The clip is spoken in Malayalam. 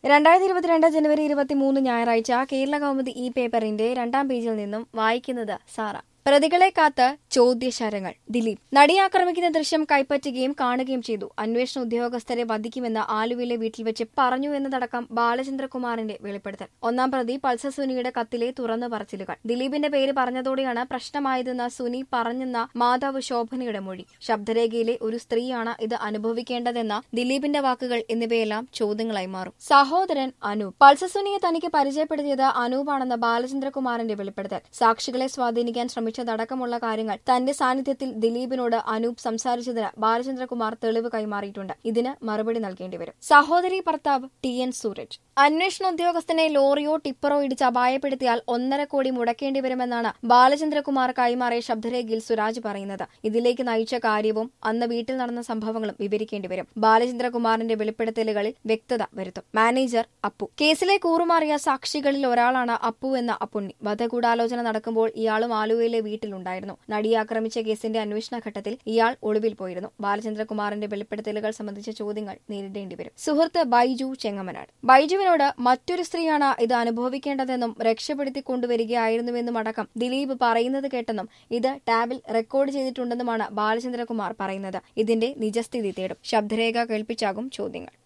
രണ്ടായിരത്തി ഇരുപത്തിരണ്ട് ജനുവരി ഇരുപത്തിമൂന്ന് ഞായറാഴ്ച കേരള കൗമുദി ഈ പേപ്പറിന്റെ രണ്ടാം പേജിൽ നിന്നും വായിക്കുന്നത് സാറ പ്രതികളെ കാത്ത് ചോദ്യശരങ്ങൾ ദിലീപ് നടിയെ ആക്രമിക്കുന്ന ദൃശ്യം കൈപ്പറ്റുകയും കാണുകയും ചെയ്തു അന്വേഷണ ഉദ്യോഗസ്ഥരെ വധിക്കുമെന്ന് ആലുവയിലെ വീട്ടിൽ വെച്ച് പറഞ്ഞു എന്നതടക്കം ബാലചന്ദ്രകുമാറിന്റെ വെളിപ്പെടുത്തൽ ഒന്നാം പ്രതി പൾസർ സുനിയുടെ കത്തിലെ തുറന്നു പറച്ചിലുകൾ ദിലീപിന്റെ പേര് പറഞ്ഞതോടെയാണ് പ്രശ്നമായതെന്ന് സുനി പറഞ്ഞെന്ന മാതാവ് ശോഭനയുടെ മൊഴി ശബ്ദരേഖയിലെ ഒരു സ്ത്രീയാണ് ഇത് അനുഭവിക്കേണ്ടതെന്ന ദിലീപിന്റെ വാക്കുകൾ എന്നിവയെല്ലാം ചോദ്യങ്ങളായി മാറും സഹോദരൻ അനൂപ് പൾസർ സുനിയെ തനിക്ക് പരിചയപ്പെടുത്തിയത് അനൂപാണെന്ന് ബാലചന്ദ്രകുമാറിന്റെ വെളിപ്പെടുത്തൽ സാക്ഷികളെ സ്വാധീനിക്കാൻ ശ്രമിച്ചതടക്കമുള്ള കാര്യങ്ങൾ തന്റെ സാന്നിധ്യത്തിൽ ദിലീപിനോട് അനൂപ് സംസാരിച്ചതിന് ബാലചന്ദ്രകുമാർ തെളിവ് കൈമാറിയിട്ടുണ്ട് ഇതിന് മറുപടി നൽകേണ്ടി വരും സഹോദരി ഭർത്താവ് ടി എൻ സൂരജ് അന്വേഷണ ഉദ്യോഗസ്ഥനെ ലോറിയോ ടിപ്പറോ ഇടിച്ച് അപായപ്പെടുത്തിയാൽ ഒന്നര കോടി മുടക്കേണ്ടി വരുമെന്നാണ് ബാലചന്ദ്രകുമാർ കൈമാറിയ ശബ്ദരേഖയിൽ സുരാജ് പറയുന്നത് ഇതിലേക്ക് നയിച്ച കാര്യവും അന്ന് വീട്ടിൽ നടന്ന സംഭവങ്ങളും വിവരിക്കേണ്ടി വരും ബാലചന്ദ്രകുമാറിന്റെ വെളിപ്പെടുത്തലുകളിൽ വ്യക്തത വരുത്തും മാനേജർ അപ്പു കേസിലെ കൂറുമാറിയ സാക്ഷികളിൽ ഒരാളാണ് അപ്പു എന്ന അപ്പുണ്ണി വധഗൂഢാലോചന നടക്കുമ്പോൾ ഇയാളും ആലുവയിലെ വീട്ടിലുണ്ടായിരുന്നു നടിയെ ആക്രമിച്ച കേസിന്റെ അന്വേഷണ ഘട്ടത്തിൽ ഇയാൾ ഒളിവിൽ പോയിരുന്നു ബാലചന്ദ്രകുമാറിന്റെ വെളിപ്പെടുത്തലുകൾ സംബന്ധിച്ച ചോദ്യങ്ങൾ നേരിടേണ്ടി വരും സുഹൃത്ത് ബൈജു ചെങ്ങമനാട് ബൈജുവിനോട് മറ്റൊരു സ്ത്രീയാണ് ഇത് അനുഭവിക്കേണ്ടതെന്നും രക്ഷപ്പെടുത്തി കൊണ്ടുവരികയായിരുന്നുവെന്നും അടക്കം ദിലീപ് പറയുന്നത് കേട്ടെന്നും ഇത് ടാബിൽ റെക്കോർഡ് ചെയ്തിട്ടുണ്ടെന്നുമാണ് ബാലചന്ദ്രകുമാർ പറയുന്നത് ഇതിന്റെ നിജസ്ഥിതി തേടും ശബ്ദരേഖ കേൾപ്പിച്ചാകും ചോദ്യങ്ങൾ